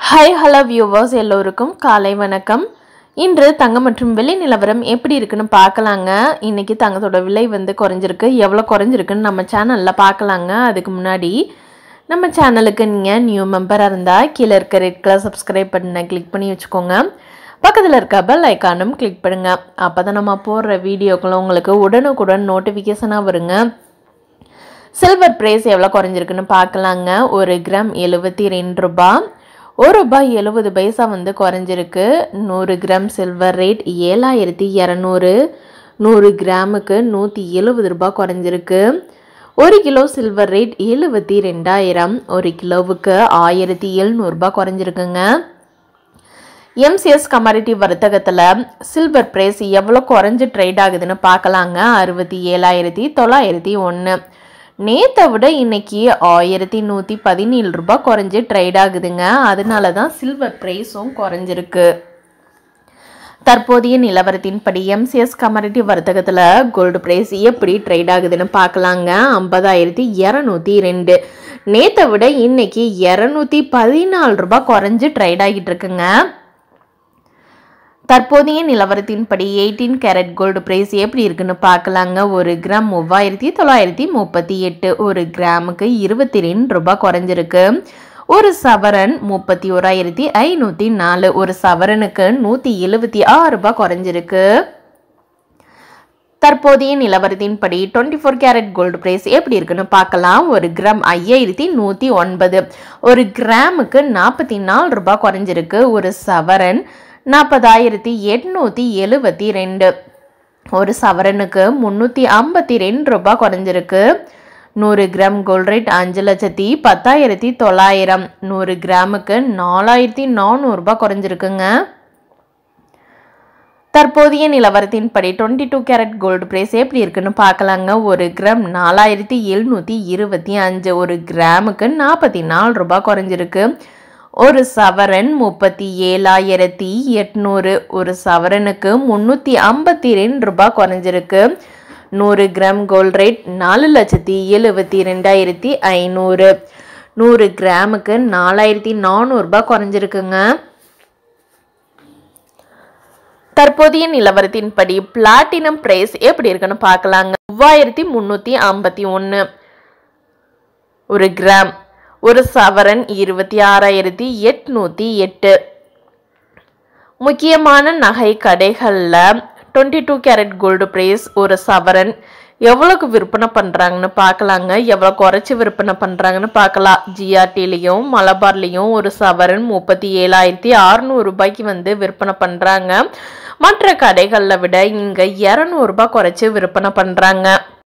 hi hello viewers எல்லோருக்கும் காலை வணக்கம் இன்று தங்கம் மற்றும் வெள்ளி நிலவரம் எப்படி இருக்குன்னு பார்க்கலாங்க இன்னைக்கு தங்கத்தோட விலை வந்து குறைஞ்சிருக்கு எவ்வளோ குறைஞ்சிருக்குன்னு நம்ம சேனலில் பார்க்கலாங்க அதுக்கு முன்னாடி நம்ம சேனலுக்கு நீங்கள் நியூ மெம்பராக இருந்தால் கீழே இருக்க ரெட் கலர் சப்ஸ்கிரைப் பண்ண கிளிக் பண்ணி வச்சுக்கோங்க பக்கத்தில் இருக்க பெல் ஐக்கானும் கிளிக் பண்ணுங்க அப்போ தான் நம்ம போடுற வீடியோக்களும் உங்களுக்கு உடனுக்குடன் நோட்டிஃபிகேஷனாக வருங்க சில்வர் ப்ரைஸ் எவ்வளோ குறைஞ்சிருக்குன்னு பார்க்கலாங்க ஒரு கிராம் எழுபத்தி ரெண்டு ரூபாய் ஒரு ரூபாய் எழுபது பைசா வந்து குறைஞ்சிருக்கு நூறு கிராம் சில்வர் ரேட் ஏழாயிரத்தி இரநூறு நூறு கிராமுக்கு நூற்றி எழுபது ரூபாய் குறைஞ்சிருக்கு ஒரு கிலோ சில்வர் ரேட் எழுபத்தி ரெண்டாயிரம் ஒரு கிலோவுக்கு ஆயிரத்தி எழுநூறுபா குறைஞ்சிருக்குங்க எம்சிஎஸ் கமாடிட்டி வர்த்தகத்தில் சில்வர் ப்ரைஸ் எவ்வளோ குறைஞ்சு ட்ரேட் ஆகுதுன்னு பார்க்கலாங்க அறுபத்தி ஏழாயிரத்தி தொள்ளாயிரத்தி ஒன்று நேத்தை விட இன்னைக்கு ஆயிரத்தி நூற்றி பதினேழு ரூபாய் குறைஞ்சு ட்ரேட் ஆகுதுங்க அதனால தான் சில்வர் ப்ரைஸும் குறைஞ்சிருக்கு தற்போதைய நிலவரத்தின்படி எம்சிஎஸ் கமாடிட்டி வர்த்தகத்தில் கோல்டு ப்ரைஸ் எப்படி ட்ரேட் ஆகுதுன்னு பார்க்கலாங்க ஐம்பதாயிரத்தி இரநூத்தி ரெண்டு நேத்தை விட இன்னைக்கு இரநூத்தி பதினாலு ரூபாய் குறைஞ்சு ட்ரேட் ஆகிட்டு இருக்குங்க தற்போதைய நிலவரத்தின்படி எயிட்டீன் கேரட் கோல்டு பிரைஸ் எப்படி இருக்குன்னு பார்க்கலாங்க ஒரு கிராம் மூவாயிரத்தி தொள்ளாயிரத்தி முப்பத்தி எட்டு ஒரு கிராமுக்கு இருபத்தி ரெண்டு ரூபாய் குறைஞ்சிருக்கு ஒரு சவரன் முப்பத்தி ஓராயிரத்தி ஐநூற்றி நாலு ஒரு சவரனுக்கு நூற்றி எழுபத்தி ஆறு ரூபாய் குறைஞ்சிருக்கு தற்போதைய நிலவரத்தின்படி twenty four carat gold price எப்படி இருக்குன்னு பார்க்கலாம் ஒரு கிராம் ஐயாயிரத்தி நூற்றி ஒன்பது ஒரு கிராமுக்கு நாற்பத்தி நாலு ரூபாய் குறைஞ்சிருக்கு ஒரு சவரன் நாற்பதாயிரத்தி எட்நூற்றி எழுபத்தி ரெண்டு ஒரு சவரனுக்கு முந்நூற்றி ஐம்பத்தி ரெண்டு ரூபாய் குறைஞ்சிருக்கு நூறு கிராம் கோல்ட் ரேட் அஞ்சு லட்சத்தி பத்தாயிரத்தி தொள்ளாயிரம் நூறு கிராமுக்கு நாலாயிரத்தி நானூறுரூபா குறைஞ்சிருக்குங்க தற்போதைய நிலவரத்தின்படி twenty two carat gold price எப்படி இருக்குன்னு பார்க்கலாங்க ஒரு கிராம் நாலாயிரத்தி எழுநூற்றி இருபத்தி அஞ்சு ஒரு கிராமுக்கு நாற்பத்தி நாலு ரூபாய் குறைஞ்சிருக்கு ஒரு சவரன் முப்பத்தி ஏழாயிரத்தி எட்நூறு ஒரு சவரனுக்கு முந்நூற்றி ஐம்பத்தி ரெண்டு ரூபாய் குறைஞ்சிருக்கு நூறு கிராம் கோல்ட் ரேட் நாலு லட்சத்தி எழுபத்தி ரெண்டாயிரத்தி ஐநூறு நூறு கிராமுக்கு நாலாயிரத்தி நானூறுரூபா குறைஞ்சிருக்குங்க தற்போதைய நிலவரத்தின்படி பிளாட்டினம் பிரைஸ் எப்படி இருக்குன்னு பார்க்கலாங்க மூவாயிரத்தி முந்நூற்றி ஐம்பத்தி ஒன்று ஒரு கிராம் ஒரு சவரன் இருபத்தி ஆறாயிரத்தி எட்நூற்றி எட்டு முக்கியமான நகை கடைகளில் twenty two carat gold price ஒரு சவரன் எவ்வளோக்கு விற்பனை பண்ணுறாங்கன்னு பார்க்கலாங்க எவ்வளோ குறைச்சி விற்பனை பண்ணுறாங்கன்னு பார்க்கலாம் ஜிஆர்டிலையும் மலபார்லேயும் ஒரு சவரன் முப்பத்தி ஏழாயிரத்தி அறநூறு ரூபாய்க்கு வந்து விற்பனை பண்ணுறாங்க மற்ற கடைகளில் விட இங்கே இரநூறுபா குறைச்சி விற்பனை பண்ணுறாங்க